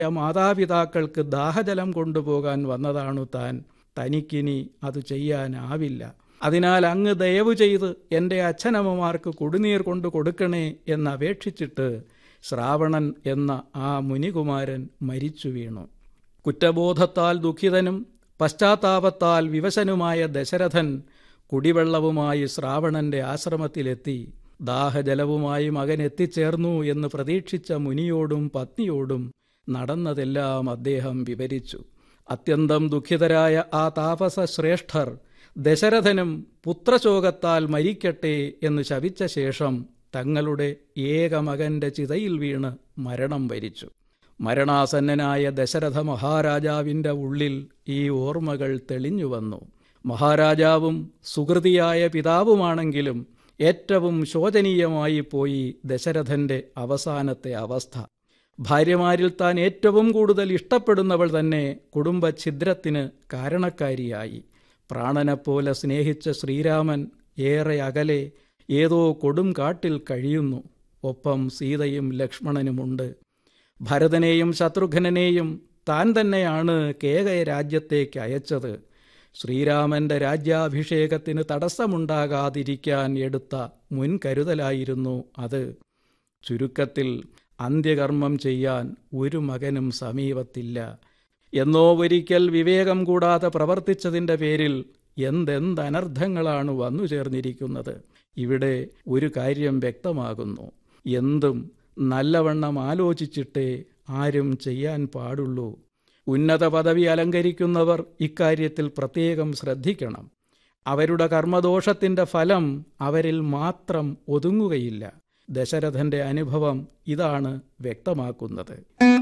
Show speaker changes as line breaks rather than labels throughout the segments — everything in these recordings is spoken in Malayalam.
മാതാപിതാക്കൾക്ക് ദാഹജലം കൊണ്ടുപോകാൻ വന്നതാണു താൻ തനിക്കിനി അത് ചെയ്യാനാവില്ല അതിനാൽ അങ്ങ് ദയവു ചെയ്ത് എൻ്റെ അച്ഛനമ്മമാർക്ക് കുടിനീർ കൊണ്ടു കൊടുക്കണേ എന്നപേക്ഷിച്ചിട്ട് ശ്രാവണൻ എന്ന ആ മുനികുമാരൻ മരിച്ചു വീണു കുറ്റബോധത്താൽ ദുഃഖിതനും പശ്ചാത്താപത്താൽ വിവശനുമായ ദശരഥൻ കുടിവെള്ളവുമായി ശ്രാവണന്റെ ആശ്രമത്തിലെത്തി ദാഹജലവുമായി മകൻ എത്തിച്ചേർന്നു എന്ന് പ്രതീക്ഷിച്ച മുനിയോടും പത്നിയോടും നടന്നതെല്ലാം അദ്ദേഹം വിവരിച്ചു അത്യന്തം ദുഃഖിതരായ ആ താപസ ശ്രേഷ്ഠർ ദശരഥനും പുത്രശോകത്താൽ മരിക്കട്ടെ എന്ന് ശപിച്ച ശേഷം തങ്ങളുടെ ഏക മകന്റെ ചിതയിൽ വീണ് മരണം വരിച്ചു മരണാസന്നനായ ദശരഥ മഹാരാജാവിൻ്റെ ഉള്ളിൽ ഈ ഓർമ്മകൾ തെളിഞ്ഞു വന്നു മഹാരാജാവും സുഹൃതിയായ പിതാവുമാണെങ്കിലും ഏറ്റവും ശോചനീയമായി പോയി ദശരഥന്റെ അവസാനത്തെ അവസ്ഥ ഭാര്യമാരിൽ താൻ ഏറ്റവും കൂടുതൽ ഇഷ്ടപ്പെടുന്നവൾ തന്നെ കുടുംബഛിദ്രത്തിന് കാരണക്കാരിയായി പ്രാണനെപ്പോലെ സ്നേഹിച്ച ശ്രീരാമൻ ഏറെ അകലെ ഏതോ കൊടും കാട്ടിൽ കഴിയുന്നു ഒപ്പം സീതയും ലക്ഷ്മണനുമുണ്ട് ഭരതനെയും ശത്രുഘ്നെയും താൻ തന്നെയാണ് കേകയ രാജ്യത്തേക്ക് അയച്ചത് ശ്രീരാമന്റെ രാജ്യാഭിഷേകത്തിന് തടസ്സമുണ്ടാകാതിരിക്കാൻ എടുത്ത മുൻകരുതലായിരുന്നു അത് ചുരുക്കത്തിൽ അന്ത്യകർമ്മം ചെയ്യാൻ ഒരു മകനും സമീപത്തില്ല എന്നോ ഒരിക്കൽ വിവേകം കൂടാതെ പ്രവർത്തിച്ചതിൻ്റെ പേരിൽ എന്തെന്തനർത്ഥങ്ങളാണ് വന്നു ചേർന്നിരിക്കുന്നത് ഇവിടെ ഒരു കാര്യം വ്യക്തമാകുന്നു എന്തും നല്ലവണ്ണം ആലോചിച്ചിട്ടേ ആരും ചെയ്യാൻ പാടുള്ളൂ ഉന്നത പദവി അലങ്കരിക്കുന്നവർ ഇക്കാര്യത്തിൽ പ്രത്യേകം ശ്രദ്ധിക്കണം അവരുടെ കർമ്മദോഷത്തിന്റെ ഫലം അവരിൽ മാത്രം ഒതുങ്ങുകയില്ല ദശരഥന്റെ അനുഭവം ഇതാണ് വ്യക്തമാക്കുന്നത്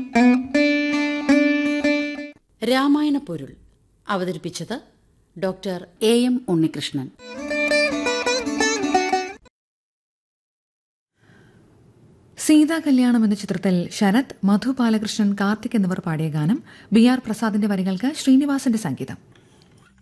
രാമായണ പൊരുൾ അവതരിപ്പിച്ചത് doctor A M Unnikrishnan
Seetha Kalyanam എന്ന ചിത്രത്തിൽ ശരത് മധു ബാലകൃഷ്ണൻ കാർത്തിക് എന്നിവർ പാടിയ ഗാനം ബി ആർ പ്രസാദിന്റെ വരികൾക്ക് ശ്രീനിവാസന്റെ സംഗീതം